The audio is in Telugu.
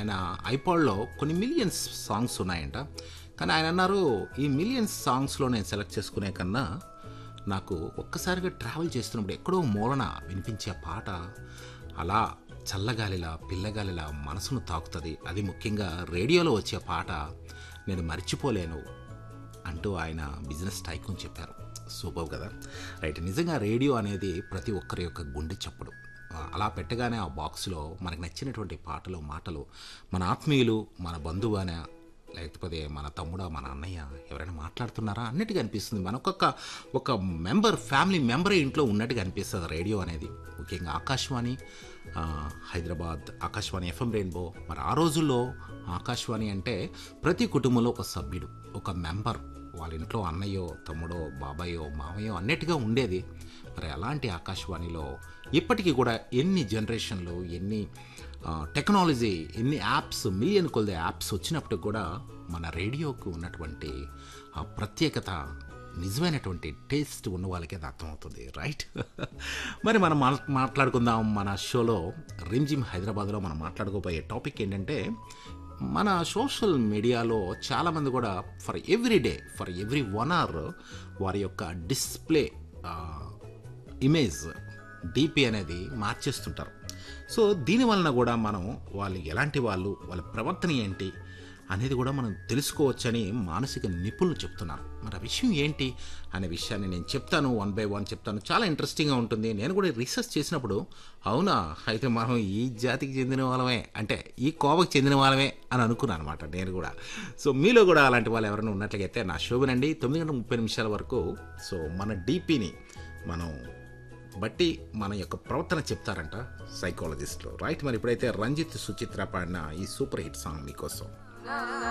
ఆయన ఐపాడ్లో కొన్ని మిలియన్స్ సాంగ్స్ ఉన్నాయంట కానీ ఆయన అన్నారు ఈ మిలియన్స్ సాంగ్స్లో నేను సెలెక్ట్ చేసుకునే కన్నా నాకు ఒక్కసారిగా ట్రావెల్ చేస్తున్నప్పుడు ఎక్కడో మూలన వినిపించే పాట అలా చల్లగాలిలా పిల్లగాలిలా మనసును తాకుతుంది అది ముఖ్యంగా రేడియోలో వచ్చే పాట నేను మర్చిపోలేను అంటూ ఆయన బిజినెస్ టైకూన్ చెప్పారు సూపర్ కదా రైట్ నిజంగా రేడియో అనేది ప్రతి ఒక్కరి యొక్క గుండె చప్పుడు ఆ, అలా పెట్టగానే ఆ బాక్స్లో మనకు నచ్చినటువంటి పాటలు మాటలు మన ఆత్మీయులు మన బంధువు అనే లేకపోతే మన తమ్ముడా మన అన్నయ్య ఎవరైనా మాట్లాడుతున్నారా అన్నట్టుగా అనిపిస్తుంది మనకొక ఒక మెంబర్ ఫ్యామిలీ మెంబరే ఇంట్లో ఉన్నట్టుగా అనిపిస్తుంది రేడియో అనేది ముఖ్యంగా ఆకాశవాణి ఆ, హైదరాబాద్ ఆకాశవాణి ఎఫ్ఎం రెయిన్బో మరి ఆ రోజుల్లో ఆకాశవాణి అంటే ప్రతి కుటుంబంలో ఒక సభ్యుడు ఒక మెంబర్ వాళ్ళ ఇంట్లో అన్నయ్యో తమ్ముడో బాబాయో మామయ్యో అన్నట్టుగా ఉండేది మరి అలాంటి ఆకాశవాణిలో ఇప్పటికీ కూడా ఎన్ని జనరేషన్లు ఎన్ని ఆ, టెక్నాలజీ ఎన్ని యాప్స్ మిలియన్ కొలది యాప్స్ వచ్చినప్పుడు కూడా మన రేడియోకు ఉన్నటువంటి ఆ ప్రత్యేకత నిజమైనటువంటి టేస్ట్ ఉన్న వాళ్ళకే అది అర్థమవుతుంది రైట్ మరి మనం మా- మాట్లాడుకుందాం మన షోలో రిమ్జిమ్ హైదరాబాద్లో మనం మాట్లాడుకోబోయే టాపిక్ ఏంటంటే మన సోషల్ మీడియాలో చాలామంది కూడా for every day for every one hour వారి యొక్క డిస్ప్లే ఇమేజ్ డిపి అనేది మార్చేస్తుంటారు సో దీని వలన కూడా మనం వాళ్ళు ఎలాంటి వాళ్ళు వాళ్ళ ప్రవర్తన ఏంటి అనేది కూడా మనం తెలుసుకోవచ్చని మానసిక నిపుణులు చెప్తున్నారు మరి ఆ విషయం ఏంటి అనే విషయాన్ని నేను చెప్తాను వన్ బై వన్ చెప్తాను చాలా ఇంట్రెస్టింగ్గా ఉంటుంది నేను కూడా రీసెర్చ్ చేసినప్పుడు అవునా అయితే మనం ఈ జాతికి చెందిన వాళ్ళమే అంటే ఈ కోవకు చెందిన వాళ్ళమే అని అనుకున్నాను అనమాట నేను కూడా సో మీలో కూడా అలాంటి వాళ్ళు ఎవరైనా ఉన్నట్లయితే నా షో వినండి తొమ్మిది గంటల ముప్పై నిమిషాల వరకు సో మన డీపీని మనం బట్టి మన యొక్క ప్రవర్తన చెప్తారంట సైకాలజిస్టులు రైట్ మరి ఇప్పుడైతే రంజిత్ సుచిత్ర పాడిన ఈ సూపర్ హిట్ సాంగ్ మీకోసం